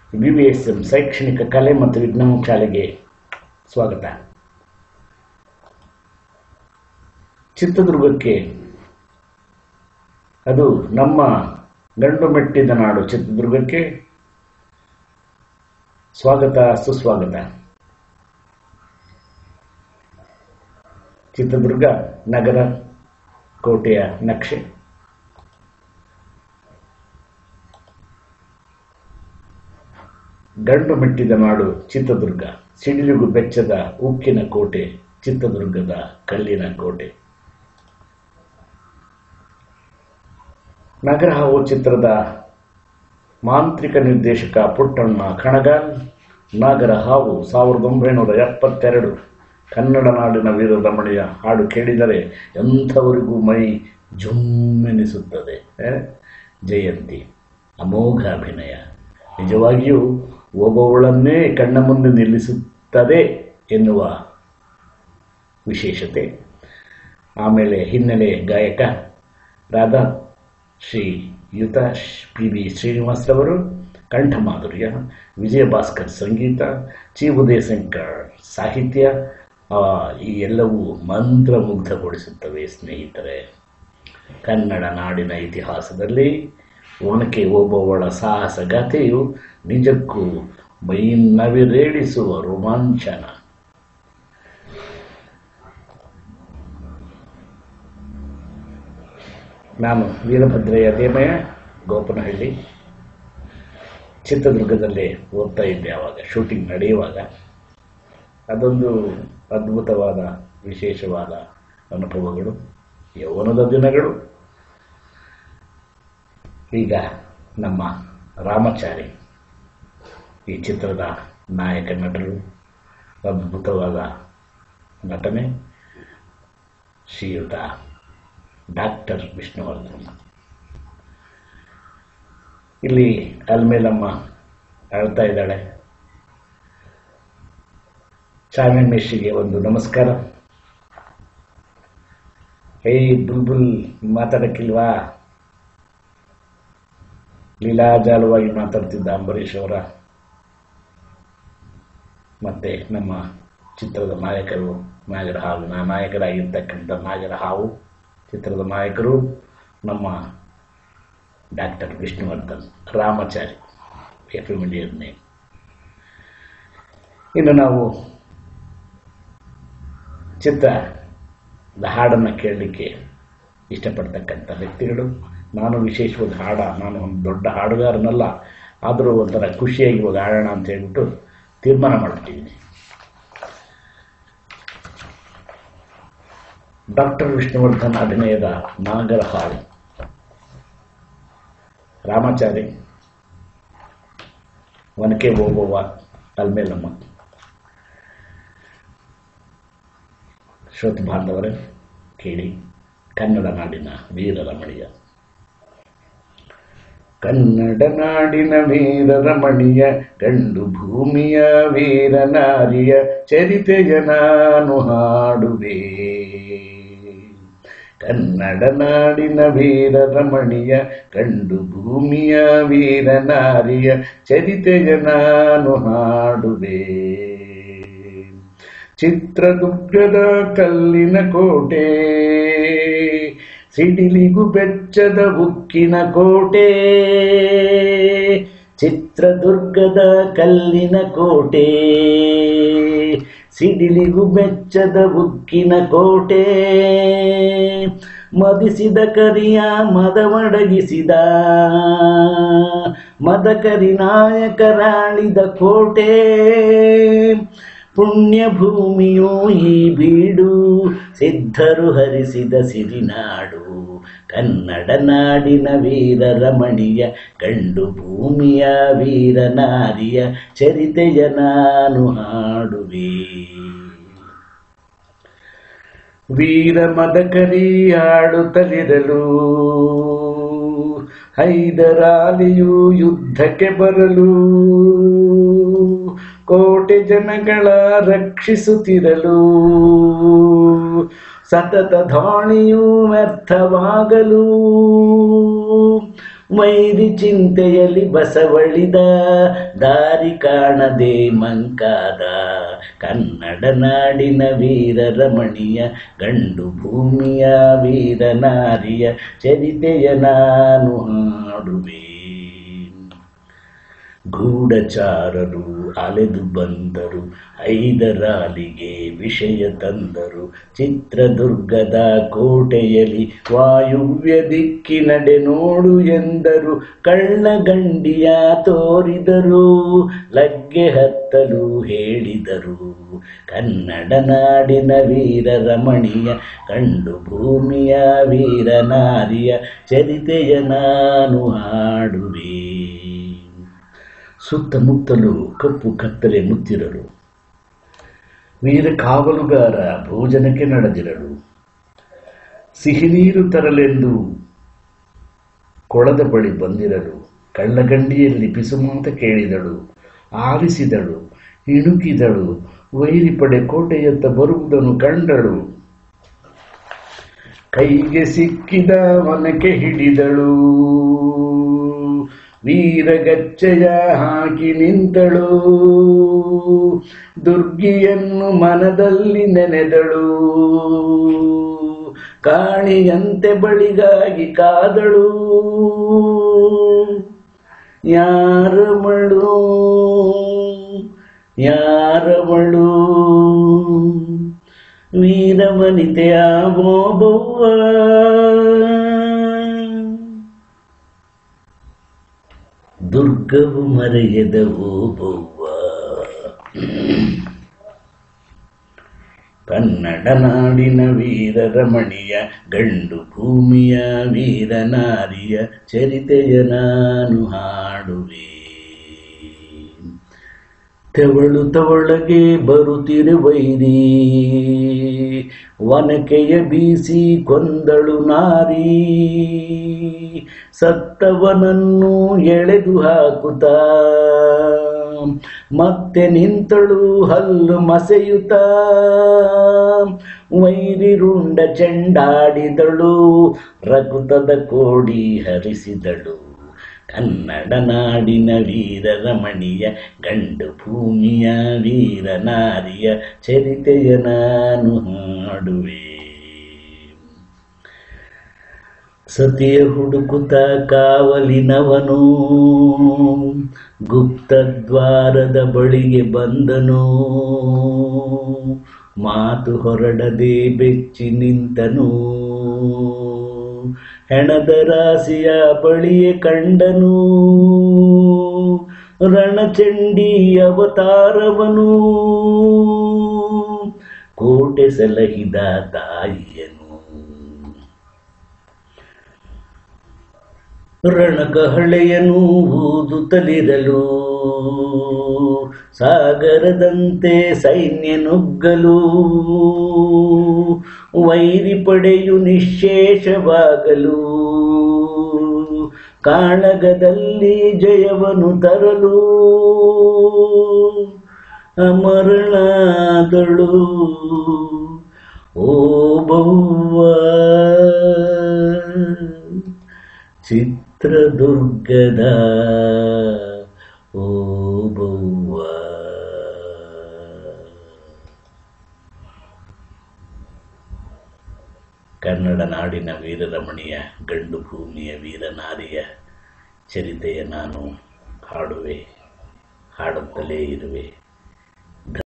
B V S M ಶೈಕ್ಷಣಿಕ ಕಲೆ ಮತ್ತು ವಿಜ್ಞಾನ ಶಾಲೆಗೆ ಸ್ವಾಗತ ಚಿತ್ರದುರ್ಗಕ್ಕೆ ಅದು ನಮ್ಮ ಗಂಡು ಮೆಟ್ಟಿದ ನಾಡು ಚಿತ್ರದುರ್ಗಕ್ಕೆ ಸ್ವಾಗತ ಸುಸ್ವಾಗತ ಚಿತ್ರದುರ್ಗ ನಗರ ಕೋಟೆಯ ನಕ್ಷೆ ಗಂಡು ಮೆಟ್ಟಿದ ನಾಡು ಚಿತ್ರದುರ್ಗ ಸಿಡಿಲಿಗು ಬೆಚ್ಚದ ಉಕ್ಕಿನ ಕೋಟೆ ಚಿತ್ರದುರ್ಗದ ಕಲ್ಲಿನ ಕೋಟೆ ನಗರ ಹಾವು ಚಿತ್ರದ ಮಾಂತ್ರಿಕ ನಿರ್ದೇಶಕ ಪುಟ್ಟಣ್ಣ ಕಣಗಾಲ್ ನಾಗರ ಹಾವು ಸಾವಿರದ ಒಂಬೈನೂರ ಎಪ್ಪತ್ತೆರಡು ಕನ್ನಡ ನಾಡಿನ ವೀರರಮಣಿಯ ಹಾಡು ಕೇಳಿದರೆ ಎಂಥವರಿಗೂ ಮೈ ಜುಮ್ಮೆನಿಸುತ್ತದೆ ಆ? ಜಯಂತಿ ಅಮೋಘ ಅಭಿನಯ ನಿಜವಾಗಿಯೂ ಒಬ್ಬವಳನ್ನೇ ಕಣ್ಣ ಮುಂದೆ ನಿಲ್ಲಿಸುತ್ತದೆ ಎನ್ನುವ ವಿಶೇಷತೆ ಆಮೇಲೆ ಹಿನ್ನೆಲೆ ಗಾಯಕ ರಾಧಾ ಶ್ರೀ ಯುತ ಪಿ ಬಿ ಶ್ರೀನಿವಾಸ್ರವರು ಕಂಠ ಮಾಧುರ್ಯ ವಿಜಯ ಭಾಸ್ಕರ್ ಸಂಗೀತ ಚಿ ಉದಯಶಂಕರ್ ಸಾಹಿತ್ಯ ಆ, ಈ ಎಲ್ಲವೂ ಮಂತ್ರಮುಗ್ಧಗೊಳಿಸುತ್ತವೆ ಸ್ನೇಹಿತರೆ ಕನ್ನಡ ನಾಡಿನ ಇತಿಹಾಸದಲ್ಲಿ ಒಣಕೆ ಓಬವ್ವಳ ಸಾಹಸಗಾಥೆಯು ನಿಜಕ್ಕೂ ಮೈನವಿರೇಳಿಸುವ ರೋಮಾಂಚನ ನಾನು ವೀರಭದ್ರಯ್ಯ ದೇಮಯ್ಯ ಗೋಪನಹಳ್ಳಿ ಚಿತ್ರದುರ್ಗದಲ್ಲಿ ಓದ್ತಾ ಇದ್ದೆ ಆವಾಗ ಶೂಟಿಂಗ್ ನಡೆಯುವಾಗ ಅದೊಂದು ಅದ್ಭುತವಾದ ವಿಶೇಷವಾದ ಅನುಭವಗಳು ಯೌವನದ ದಿನಗಳು ಈಗ ನಮ್ಮ ರಾಮಚಾರಿ ಈ ಚಿತ್ರದ ನಾಯಕ ನಟರು ಅದ್ಭುತವಾದ ನಟನೆ ಶ್ರೀಯುತ ಡಾಕ್ಟರ್ ವಿಷ್ಣುವರ್ಧನ್ ಇಲ್ಲಿ ಅಲ್ಮೇಲಮ್ಮ ಅಳ್ತಾ ಇದ್ದಾಳೆ ಚಾಮಿ ಮೇಷಿಗೆ ಒಂದು ನಮಸ್ಕಾರ ಏಯ್ ಬುಲ್ಬುಲ್ ಮಾತಾಡಕ್ಕಿಲ್ವಾ ಲೀಲಾಜಾಲವಾಗಿ ಮಾತಾಡ್ತಿದ್ದ ಅಂಬರೀಷ್ ಅವರ ಮತ್ತೆ ನಮ್ಮ ಚಿತ್ರದ ನಾಯಕರು ನಾಗರ ಹಾವು ನಾ ನಾಯಕರಾಗಿರ್ತಕ್ಕಂಥ ನಾಗರ ಹಾವು ಚಿತ್ರದ ನಾಯಕರು ನಮ್ಮ doctor Vishnuvardhan Ramachari F M Indian name ಇನ್ನು ನಾವು ಚಿತ್ರದ ಹಾಡನ್ನು ಕೇಳಲಿಕ್ಕೆ ಇಷ್ಟಪಡ್ತಕ್ಕಂಥ ವ್ಯಕ್ತಿಗಳು ನಾನು ವಿಶೇಷವಾದ ಹಾಡ ನಾನು ಒಂದು ದೊಡ್ಡ ಹಾಡುಗಾರನಲ್ಲ ಆದರೂ ಒಂಥರ ಖುಷಿಯಾಗಿ ಇವಾಗ ಹಾಡೋಣ ಅಂತ ಹೇಳ್ಬಿಟ್ಟು ತೀರ್ಮಾನ ಮಾಡ್ಬಿಟ್ಟಿದ್ದೀನಿ ಡಾಕ್ಟರ್ ವಿಷ್ಣುವರ್ಧನ್ ಅಭಿನಯದ ನಾಗರ ಹಾಡು ರಾಮಾಚಾರಿ ಒನಕೆ ಓಬವ್ವ ಅಲ್ಮೇಲಮ್ಮ ಶ್ರೋತ ಬಾಂಧವರೇ ಕೇಳಿ ಕನ್ನಡ ನಾಡಿನ ವೀರರಮಣಿಯ ಕನ್ನಡ ನಾಡಿನ ವೀರರಮಣಿಯ ಗಂಡು ಭೂಮಿಯ ವೀರನಾರಿಯ ಚರಿತೆಯ ನಾನು ಹಾಡುವೆ ಕನ್ನಡ ನಾಡಿನ ವೀರರಮಣಿಯ ಗಂಡು ಭೂಮಿಯ ವೀರನಾರಿಯ ಚರಿತೆಯ ನಾನು ಹಾಡುವೆ ಚಿತ್ರದುರ್ಗದ ಕಲ್ಲಿನ ಕೋಟೆ ಸಿಡಿಲಿಗು ಬೆಚ್ಚದ ಉಕ್ಕಿನ ಕೋಟೆ ಚಿತ್ರದುರ್ಗದ ಕಲ್ಲಿನ ಕೋಟೆ ಸಿಡಿಲಿಗು ಬೆಚ್ಚದ ಉಕ್ಕಿನ ಕೋಟೆ ಮದಿಸಿದ ಕರಿಯ ಮದವಡಗಿಸಿದ ಮದಕರಿ ನಾಯಕರಾಳಿದ ಕೋಟೆ ಪುಣ್ಯ ಭೂಮಿಯು ಈ ಬೀಡು ಸಿದ್ಧರು ಹರಿಸಿದ ಸಿರಿನಾಡು ಕನ್ನಡ ನಾಡಿನ ವೀರರಮಣಿಯ ಗಂಡು ಭೂಮಿಯ ವೀರನಾರಿಯ ಚರಿತೆಯ ನಾನು ಹಾಡುವೆ ವೀರ ಮದಕರಿ ಆಡುತ್ತಲಿರಲು ಹೈದರಾಲಿಯು ಯುದ್ಧಕ್ಕೆ ಬರಲು ಕೋಟೆ ಜನಗಳ ರಕ್ಷಿಸುತ್ತಿರಲು ಸತತ ಧಾಣಿಯು ವ್ಯರ್ಥವಾಗಲು ವೈರಿ ಚಿಂತೆಯಲ್ಲಿ ಬಸವಳಿದ ದಾರಿ ಕಾಣದೆ ಮಂಕಾದ ಕನ್ನಡ ನಾಡಿನ ವೀರ ರಮಣೀಯ ಗಂಡು ಭೂಮಿಯ ವೀರ ನಾರಿಯ ಚರಿತೆಯ ನಾನು ಹಾಡುವೆ ಗೂಢಚಾರರು ಅಲೆದು ಬಂದರು ಹೈದರಾಲಿಗೆ ವಿಷಯ ತಂದರು ಚಿತ್ರದುರ್ಗದ ಕೋಟೆಯಲ್ಲಿ ವಾಯುವ್ಯ ದಿಕ್ಕಿನಡೆ ನೋಡು ಎಂದರು ಕಳ್ಳಗಂಡಿಯ ತೋರಿದರು ಲಗ್ಗೆ ಹತ್ತಲು ಹೇಳಿದರು ಕನ್ನಡ ನಾಡಿನ ವೀರ ರಮಣೀಯ ಕಂಡು ಭೂಮಿಯ ವೀರ ನಾರಿಯ ಚರಿತೆಯ ನಾನು ಹಾಡುವೆ ಸುತ್ತಮುತ್ತಲು ಕಪ್ಪು ಕತ್ತಲೆ ಮುತ್ತಿರಲು ವೀರ ಕಾವಲುಗಾರ ಭೋಜನಕ್ಕೆ ನಡೆದಿರಲು ಸಿಹಿ ನೀರು ತರಲೆಂದು ಕೊಳದ ಬಳಿ ಬಂದಿರಲು ಕಳ್ಳಗಂಡಿಯಲ್ಲಿ ಪಿಸುಮಾತ ಕೇಳಿದಳು ಆಲಿಸಿದಳು ಇಣುಕಿದಳು ವೈರಿ ಪಡೆ ಕೋಟೆಯತ್ತ ಬರುವುದನ್ನು ಕಂಡಳು ಕೈಗೆ ಸಿಕ್ಕಿದ ವನಕ್ಕೆ ಹಿಡಿದಳು ವೀರಗಚ್ಚೆಯ ಹಾಕಿ ನಿಂತಳು ದುರ್ಗಿಯನ್ನು ಮನದಲ್ಲಿ ನೆನೆದಳು ಕಾಣಿಯಂತೆ ಬಳಿಗಾಗಿ ಕಾದಳು ಯಾರವಳು ಯಾರವಳು ವೀರವನಿತೆಯ ಬೋಬವ್ವ ದುರ್ಗವು ಮರೆಯದ ಓಬವ್ವ ಕನ್ನಡ ನಾಡಿನ ವೀರ ರಮಣೀಯ ಗಂಡು ಭೂಮಿಯ ವೀರ ನಾರಿಯ ಚರಿತೆಯ ನಾನು ಹಾಡುವೆ ತೆವಳು ತವಳಗೆ ಬರುತ್ತಿರು ವೈರಿ ವನಕೆಯ ಬೀಸಿ ಕೊಂದಳು ನಾರಿ ಸತ್ತವನನ್ನು ಎಳೆದು ಹಾಕುತ್ತ ಮತ್ತೆ ನಿಂತಳು ಹಲ್ಲು ಮಸೆಯುತ್ತ ವೈರಿ ರುಂಡ ಚೆಂಡಾಡಿದಳು ರಕುತದ ಕೋಡಿ ಹರಿಸಿದಳು ಕನ್ನಡ ನಾಡಿನ ವೀರ ರಮಣೀಯ ಗಂಡು ಭೂಮಿಯ ವೀರ ನಾರಿಯ ಚರಿತೆಯ ನಾನು ಹಾಡುವೆ ಸತಿಯ ಹುಡುಕುತ್ತ ಕಾವಲಿನವನು ಗುಪ್ತದ್ವಾರದ ಬಳಿಗೆ ಬಂದನು ಮಾತು ಹೊರಡದೆ ಬೆಚ್ಚಿ ನಿಂತನು ಹೆಣದ ರಾಶಿಯ ಬಳಿಯೇ ಕಂಡನು ರಣಚಂಡಿ ಅವತಾರವನು ಕೋಟೆ ಸಲಹಿದ ತಾಯಿಯನು ರಣಕಹಳೆಯನು ಊದುತ್ತಲಿರಲು ಸಾಗರದಂತೆ ಸೈನ್ಯ ನುಗ್ಗಲು ವೈರಿ ಪಡೆಯು ನಿಶೇಷವಾಗಲು ಕಾಳಗದಲ್ಲಿ ಜಯವನ್ನು ತರಲು ಅಮರಳಾದಳು ಓ ಬವ್ವ ಚಿತ್ರದುರ್ಗದ ಓ ಬವ್ವ ಕನ್ನಡ ನಾಡಿನ ವೀರರಮಣಿಯ ಗಂಡು ಭೂಮಿಯ ವೀರನಾರಿಯ ಚರಿತೆಯ ನಾನು ಹಾಡುವೆ ಹಾಡುತ್ತಲೇ ಇರುವೆ